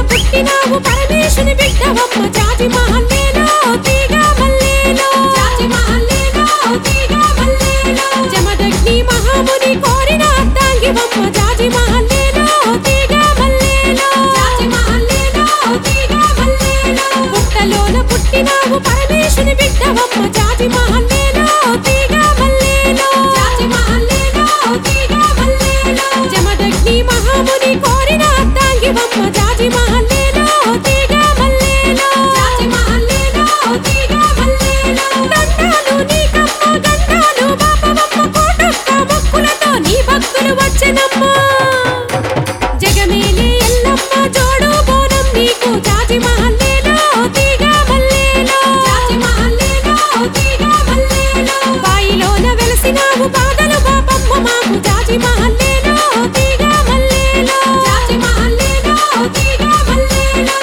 పుట్టినావు పరమేశుని బిడ్డవమ్మ జాజి మహల్లేలో తీగ మల్లేలో జాజి మహల్లేలో తీగ మల్లేలో జమదగ్ని మహాముని కోరిన అర్ధాంగివమ్మ జాజి మహల్లేలో తీగ మల్లేలో జాజి మహల్లేలో తీగ మల్లేలో పుట్టలోన పుట్టినావు పరమేశుని బిడ్డవమ్మ జాజి మహల్లేలో తీగ మల్లేలో జాజి మహల్లేలో తీగ మల్లేలో జమదగ్ని మహాముని కోరిన అర్ధాంగివమ్మ జాజి మహల్లేలో తీగ మల్లేలో జాజి మహల్లేలో తీగ మల్లేలో దండాలు నీకమ్మ గండాలు బాపవమ్మ కోటొక్క మొక్కులతో నీ భక్తులు వచ్చెనమ్మా జగమేలే ఎల్లమ్మ జోడు బోనం నీకు జాజి మహల్లేలో తీగ మల్లేలో జాజి మహల్లేలో తీగ మల్లేలో బాయిలోన వెలసినావు బాధలు బాపమ్మ మాకు జాజి మహల్లేలో తీగ మల్లేలో జాజి మహల్లేలో తీగ మల్లేలో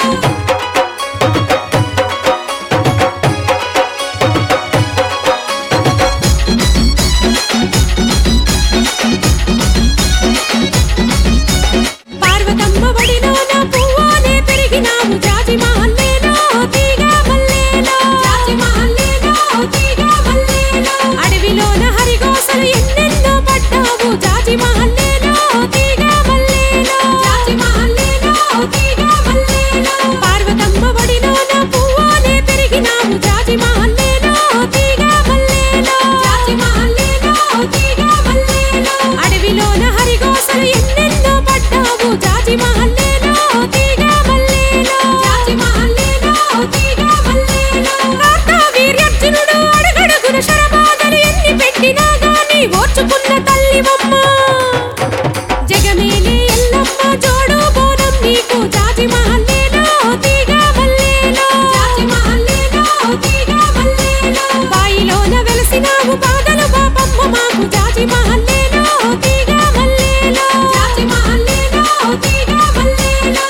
పార్వతమ్మ వడిలోన పువ్వునే పెరిగినావు జాజి మహల్లేలో తీగ మల్లేలో జాజి మహల్లేలో తీగ మల్లేలో అడవిలోన హరిగోసలు ఎన్నెన్నో పడ్డావు జాజి మహల్లేలో తీగ మల్లేలో జాజి మహల్లేలో తీగ మల్లేలో పార్వతమ్మ వడిలోన పువ్వునే పెరిగినావు జాజి మహల్లేలో తీగ మల్లేలో జాజి మహల్లేలో తీగ మల్లేలో అడవిలోన హరిగోసలు ఎన్నెన్నో పడ్డావు జాజి మహల్లేలో తీగ మల్లేలో జాజి మహల్లేలో తీగ మల్లేలో కార్తవీర్యార్జునుడు అడగడుగున శరబాధలు ఎన్ని పెట్టినా గాని ఓర్చుకున్న తల్లివమ్మ జగమేలే ఎల్లమ్మ జోడు బోనం నీకు జాజి మహల్లేలో తీగ మల్లేలో జాజి మహల్లేలో తీగ మల్లేలో బాయిలోన వెలసినావు బాధలు పాపమ్మ మాకు జాజి మహల్లేలో తీగ మల్లేలో జాజి మహల్లేలో తీగ మల్లేలో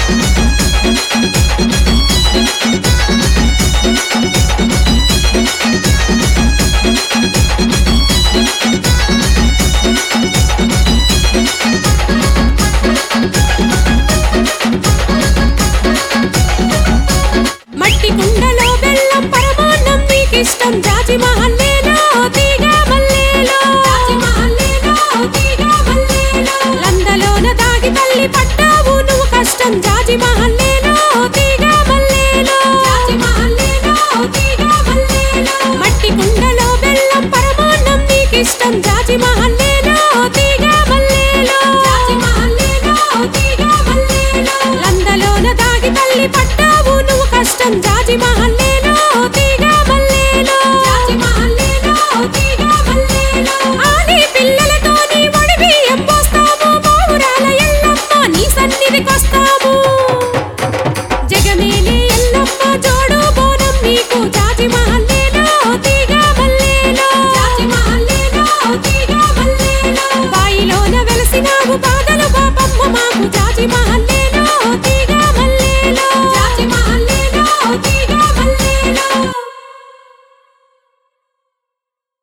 మట్టి కుండలో బెల్లం పరమాన్నం నీకిష్టం జాజి మహల్లేలో తీగ మల్లేలో జాజి మహల్లేలో తీగ మల్లేలో లందలోన దాగి తల్లి పట్టావు నువ్వు కష్టం జాజి మహల్లేలో తీగ మల్లేలో జాజి మహల్లేలో తీగ మల్లేలో మట్టి కుండలో బెల్లం పరమాన్నం నీకిష్టం జాజి మహల్లేలో తీగ మల్లేలో జాజి మహల్లేలో తీగ మల్లేలో లందలోన దాగి తల్లి పట్టావు నువ్వు కష్టం జాజి